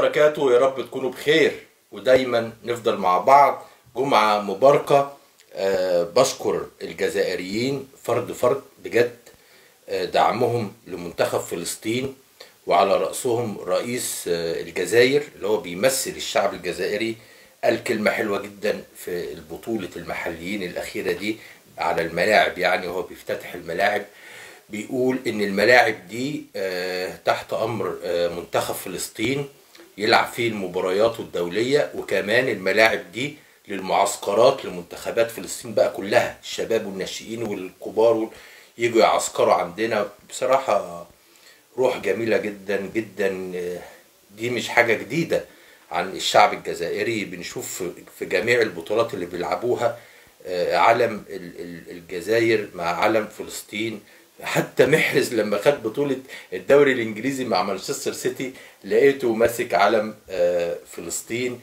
وبركاته يا رب تكونوا بخير ودايما نفضل مع بعض جمعة مباركة أه بشكر الجزائريين فرد فرد بجد أه دعمهم لمنتخب فلسطين وعلى رأسهم رئيس أه الجزائر اللي هو بيمثل الشعب الجزائري قال كلمة حلوة جدا في البطولة المحليين الأخيرة دي على الملاعب يعني وهو بيفتتح الملاعب بيقول ان الملاعب دي آه، تحت امر آه، منتخب فلسطين يلعب فيه المباريات الدوليه وكمان الملاعب دي للمعسكرات لمنتخبات فلسطين بقى كلها الشباب والناشئين والكبار وال- يجوا يعسكروا عندنا بصراحه روح جميله جدا جدا آه، دي مش حاجه جديده عن الشعب الجزائري بنشوف في- في جميع البطولات اللي بيلعبوها آه، علم ال- ال- الجزائر مع علم فلسطين حتى محرز لما خد بطولة الدوري الإنجليزي مع مانشستر سيتي لقيته ماسك علم آه، فلسطين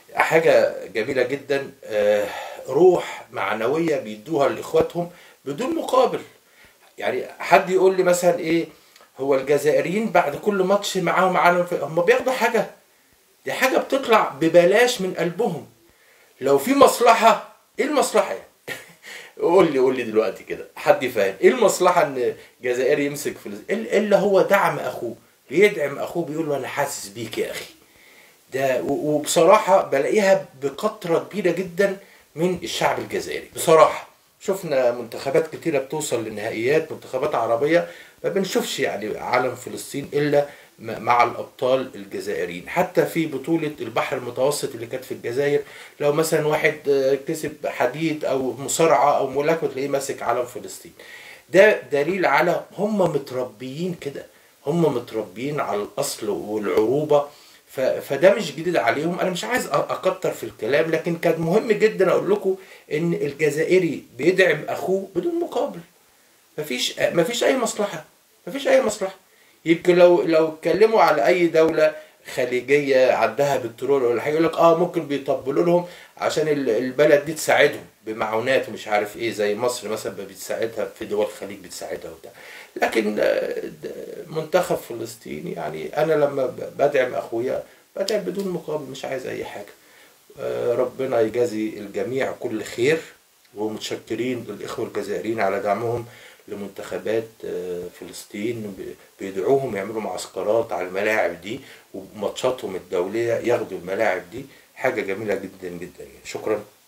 حاجة جميلة جدا آه، روح معنوية بيدوها لإخواتهم بدون مقابل يعني حد يقول لي مثلا إيه هو الجزائريين بعد كل ماتش معاهم علم ف- هم بياخدوا حاجة دي حاجة بتطلع ببلاش من قلبهم لو في مصلحة ايه المصلحة يعني؟ قول لي قول لي دلوقتي كده حد يفهم ايه المصلحة ان جزائري يمسك فلسطين الا هو دعم اخوه بيدعم اخوه بيقول له انا حاسس بيك يا اخي ده و- وبصراحة بلاقيها بقطرة كبيرة جدا من الشعب الجزائري بصراحة شفنا منتخبات كتيرة بتوصل لنهائيات منتخبات عربية ما بنشوفش يعني علم فلسطين إلا م- مع الأبطال الجزائريين حتى في بطولة البحر المتوسط اللي كانت في الجزائر لو مثلا واحد آه، كسب حديد أو مصارعة أو ملاكمة تلاقيه ماسك علم فلسطين ده دليل على هم متربيين كده هم متربيين على الأصل والعروبة ف- فده مش جديد عليهم انا مش عايز أ- اكتر في الكلام لكن كان مهم جدا اقول لكم ان الجزائري بيدعم اخوه بدون مقابل مفيش مفيش اي مصلحه مفيش اي مصلحه يمكن لو لو اتكلموا على اي دوله خليجيه عندها بترول ولا حاجه يقول لك اه ممكن بيطبلوا لهم عشان ال- البلد دي تساعدهم بمعونات ومش عارف ايه زي مصر مثلا بتساعدها في دول الخليج بتساعدها وبتاع لكن آه، د- منتخب فلسطين يعني انا لما ب- بدعم اخويا بدعم بدون مقابل مش عايز اي حاجه آه، ربنا يجازي الجميع كل خير ومتشكرين للإخوة الجزائريين على دعمهم لمنتخبات آه، فلسطين ب- بيدعوهم يعملوا معسكرات على الملاعب دي وماتشاتهم الدولية ياخدوا الملاعب دي حاجة جميلة جدا جدا يعني. شكرا